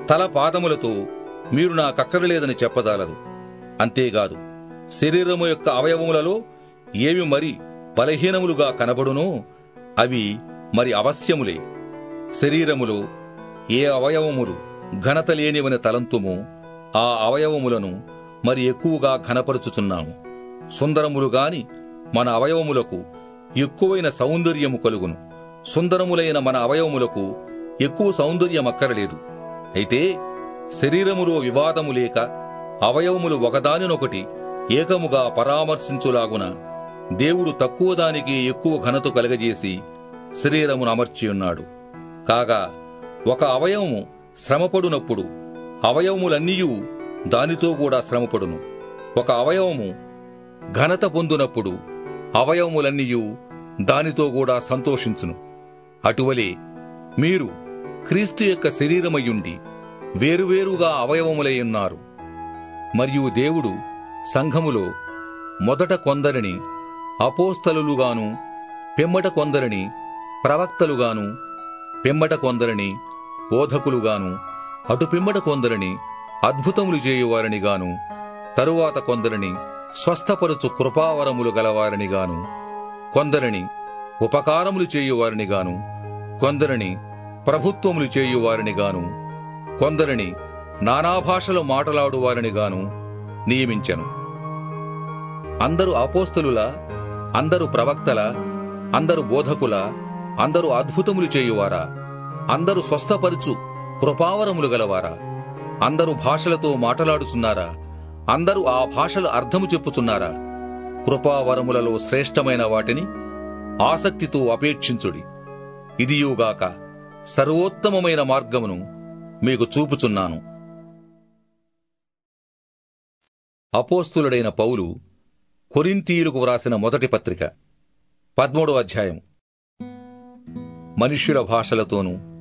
తల పాదములతో మీరు నాకక్కరలేదని చెప్పజాలదు అంతేకాదు శరీరము యొక్క అవయవములలో ఏవి మరి బలహీనములుగా కనబడునో అవి మరి అవశ్యములే శరీరములో ఏ అవయవములు ఘనత లేనివని తలంతుమో ఆ అవయవములను మరి ఎక్కువగా ఘనపరుచుచున్నాము సుందరములు గాని మన అవయవములకు ఎక్కువైన సౌందర్యము కలుగును సుందరములైన మన అవయవములకు ఎక్కువ సౌందర్యం అక్కరలేదు అయితే శరీరములో వివాదము లేక అవయవములు ఒకదానినొకటి ఏకముగా పరామర్శించులాగున దేవుడు తక్కువ దానికి ఎక్కువ ఘనత కలగజేసి శరీరమును అమర్చియున్నాడు కాగా ఒక అవయవము శ్రమపడునప్పుడు అవయవములన్నీయూ దానితో కూడా శ్రమపడును ఒక అవయవము ఘనత పొందునప్పుడు అవయవములన్నీయూ దానితో కూడా సంతోషించును అటువలే మీరు క్రీస్తు యొక్క శరీరమయ్యుండి వేరువేరుగా అవయవములై ఉన్నారు మరియు దేవుడు సంఘములో మొదట కొందరిని అపోస్తలులుగాను పిమ్మట కొందరిని ప్రవక్తలుగాను పిమ్మట కొందరిని బోధకులుగాను అటు పిమ్మట కొందరిని అద్భుతములు చేయువారని గాను తరువాత కొందరిని స్వస్థపరుచు కృపావరములు గలవారని గాను కొందరిని ఉపకారములు చేయువారని గాను కొందరిని ప్రభుత్వములు చేయువారని గాను కొందరిని నానాభాషలు మాటలాడువారని గాను నియమించెను అందరు అపోస్తలుల అందరు ప్రవక్తల అందరు బోధకుల అందరు అద్భుతములు చేయువారా అందరు స్వస్థపరుచు కృపావరములు గలవారా అందరు భాషలతో మాటలాడుచున్నారా అందరూ ఆ భాషలు అర్థము చెప్పుచున్నారా కృపావరములలో శ్రేష్టమైన వాటిని ఆసక్తితో అపేక్షించుడి ఇదియుగాక సర్వోత్తమమైన మార్గమును మీకు చూపుచున్నాను అపోస్తులుడైన పౌలు కొరింతీయులకు వ్రాసిన మొదటి పత్రిక పద్మూడో అధ్యాయం మనుష్యుల భాషలతోనూ